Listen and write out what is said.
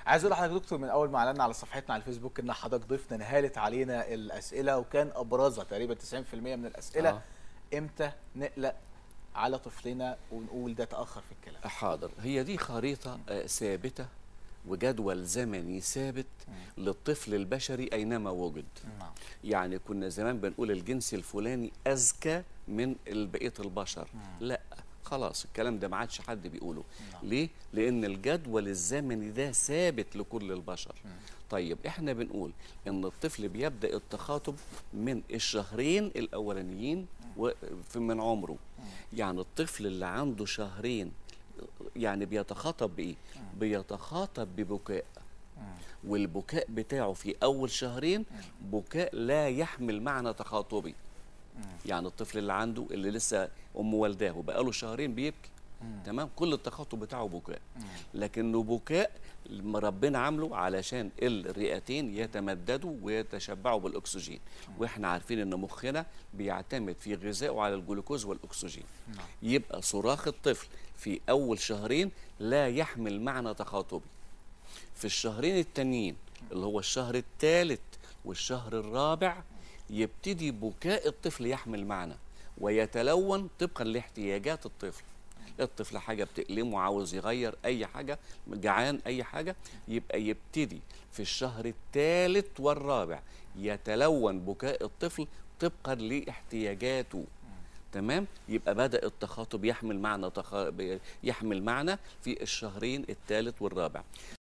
عايز اقول لحضرتك دكتور من اول ما اعلنا على صفحتنا على الفيسبوك ان حضرتك ضيفنا نهالت علينا الاسئله وكان ابرزها تقريبا 90% من الاسئله آه. امتى نقلق على طفلنا ونقول ده تاخر في الكلام حاضر هي دي خريطة آه، ثابتة وجدول زمني ثابت للطفل البشري أينما وجد نعم يعني كنا زمان بنقول الجنس الفلاني أذكى من بقية البشر لا خلاص الكلام ده ما عادش حد بيقوله ليه؟ لأن الجدول الزمني ده ثابت لكل البشر طيب احنا بنقول ان الطفل بيبدأ التخاطب من الشهرين الأولانيين و- في- من عمره يعني الطفل اللي عنده شهرين يعني بيتخاطب بإيه؟ بيتخاطب ببكاء والبكاء بتاعه في أول شهرين بكاء لا يحمل معنى تخاطبي يعني الطفل اللي عنده اللي لسه أم والداه وبقاله شهرين بيبكي تمام كل التخاطب بتاعه بكاء لكنه بكاء ربنا عامله علشان الرئتين يتمددوا ويتشبعوا بالاكسجين واحنا عارفين ان مخنا بيعتمد في غذائه على الجلوكوز والاكسجين يبقى صراخ الطفل في اول شهرين لا يحمل معنى تخاطبي في الشهرين التانيين اللي هو الشهر الثالث والشهر الرابع يبتدي بكاء الطفل يحمل معنى ويتلون طبقا لاحتياجات الطفل الطفل حاجه بتألمه عاوز يغير اي حاجه جعان اي حاجه يبقى يبتدي في الشهر الثالث والرابع يتلون بكاء الطفل طبقا لاحتياجاته تمام يبقى بدأ التخاطب يحمل معنى تخ... يحمل معنى في الشهرين الثالث والرابع